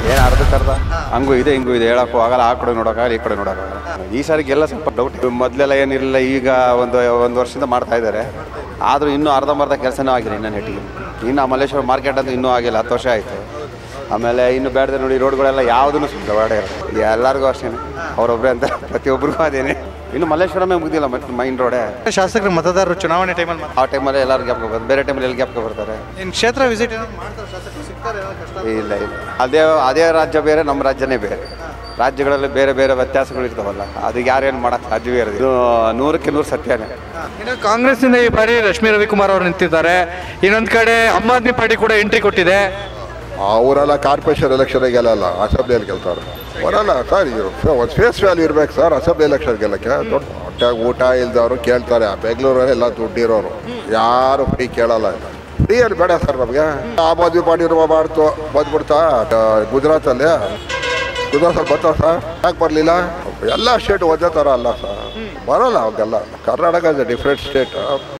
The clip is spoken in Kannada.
ಏನು ಅರ್ಧಕ್ಕರ್ಧ ಹಂಗೂ ಇದೆ ಹಿಂಗೂ ಇದೆ ಹೇಳಕ್ಕೂ ಆಗಲ್ಲ ಆ ಕಡೆ ನೋಡೋಕ್ಕಾಗಲ್ಲ ಈ ಕಡೆ ನೋಡೋಕ್ಕಾಗಲ್ಲ ಈ ಸಾರಿಗೆಲ್ಲ ಸ್ವಲ್ಪ ಡೌಟ್ ಮೊದಲೆಲ್ಲ ಏನಿರಲಿಲ್ಲ ಈಗ ಒಂದು ಒಂದು ವರ್ಷದಿಂದ ಮಾಡ್ತಾ ಇದ್ದಾರೆ ಆದರೂ ಇನ್ನೂ ಅರ್ಧಂಬರ್ಧ ಕೆಲಸನೂ ಆಗಿಲ್ಲ ಇನ್ನೂ ನೆಟ್ಟಿಗೆ ಇನ್ನು ಆ ಮಲ್ಲೇಶ್ವರ ಮಾರ್ಕೆಟ್ ಅಂತ ಇನ್ನೂ ಆಗಿಲ್ಲ ಹತ್ತು ವರ್ಷ ಆಯಿತು ಆಮೇಲೆ ಇನ್ನು ಬೇಡದೆ ನೋಡಿ ರೋಡ್ಗಳೆಲ್ಲ ಯಾವುದೂ ಸುಮ್ಮನೆ ಬೇಡ ಎಲ್ಲರಿಗೂ ಅಷ್ಟೇ ಅವರೊಬ್ಬರೇ ಅಂತ ಪ್ರತಿಯೊಬ್ಬರಿಗೂ ಅದೇನೆ ಇನ್ನು ಮಲ್ಲೇಶ್ವರಮೇ ಮುಗ್ದಿಲ್ಲ ಮತ್ತೆ ಮೈನ್ ರೋಡೇ ಶಾಸಕರು ಮತದಾರರು ಚುನಾವಣೆ ಟೈಮಲ್ಲಿ ಆ ಟೈಮಲ್ಲಿ ಎಲ್ಲರೂ ಗ್ಯಾಪ್ಗೆ ಬರ್ತಾರೆ ಬೇರೆ ಟೈಮಲ್ಲಿ ಎಲ್ಲಿ ಗ್ಯಾಪ್ಗೆ ಬರ್ತಾರೆ ಇನ್ನು ಕ್ಷೇತ್ರ ವಿಸಿಟ್ ಮಾಡ್ತಾರೆ ಶಾಸಕರು ಸಿಗ್ತಾರೆ ಏನೋ ಕಷ್ಟ ಇಲ್ಲ ಇಲ್ಲ ಅದೇ ಅದೇ ರಾಜ್ಯ ಬೇರೆ ನಮ್ಮ ರಾಜ್ಯನೇ ಬೇರೆ ರಾಜ್ಯಗಳಲ್ಲಿ ಬೇರೆ ಬೇರೆ ವ್ಯತ್ಯಾಸಗಳು ಇರ್ತಾವಲ್ಲ ಅದಕ್ಕೆ ಯಾರೇನು ಮಾಡೋಕ್ಕೆ ಸಾಧ್ಯವೇ ಇರೋದು ಇದು ನೂರಕ್ಕೆ ನೂರು ಸತ್ಯನೇ ಇನ್ನು ಕಾಂಗ್ರೆಸ್ನಿಂದ ಈ ಬಾರಿ ರಶ್ಮಿ ರವಿಕುಮಾರ್ ಅವರು ನಿಂತಿದ್ದಾರೆ ಇನ್ನೊಂದು ಕಡೆ ಆಮ್ ಆದ್ಮಿ ಪಾರ್ಟಿ ಕೂಡ ಎಂಟ್ರಿ ಕೊಟ್ಟಿದೆ ಅವರೆಲ್ಲ ಕಾರ್ಪೊರೇಷನ್ ಎಲೆಕ್ಷನ್ ಗೆಲ್ಲಲ್ಲ ಅಸೆಂಬ್ಲಿಯಲ್ಲಿ ಗೆಲ್ತಾರೆ ಅವರೆಲ್ಲ ಸರ್ ಇದು ಒಂದು ಫೇಸ್ ವ್ಯಾಲ್ಯೂ ಇರ್ಬೇಕು ಸರ್ ಅಸೆಂಬ್ಲಿ ಎಲೆಕ್ಷನ್ ಗೆಲ್ಲಕ್ಕೆ ದೊಡ್ಡ ಹೊಟ್ಟೆಗೆ ಊಟ ಇಲ್ದವರು ಕೇಳ್ತಾರೆ ಬೆಂಗಳೂರಲ್ಲಿ ಎಲ್ಲ ದುಡ್ಡಿರೋರು ಯಾರು ಫ್ರೀ ಕೇಳಲ್ಲ ಇಲ್ಲ ಫ್ರೀಯಲ್ಲಿ ಬೇಡ ಸರ್ ನಮಗೆ ಆಮ್ ಆದ್ಮಿ ಪಾರ್ಟಿ ಮಾಡ್ತು ಬಂದ್ಬಿಡ್ತಾ ಗುಜರಾತಲ್ಲಿ ಗುಜರಾತಲ್ಲಿ ಬರ್ತಾವ ಸರ್ ಯಾಕೆ ಬರಲಿಲ್ಲ ಎಲ್ಲ ಸ್ಟೇಟ್ ಒಂದೇ ಥರ ಅಲ್ಲ ಸರ್ ಬರೋಲ್ಲ ಅವಾಗೆಲ್ಲ ಕರ್ನಾಟಕ ಇಸ್ ಡಿಫ್ರೆಂಟ್ ಸ್ಟೇಟ್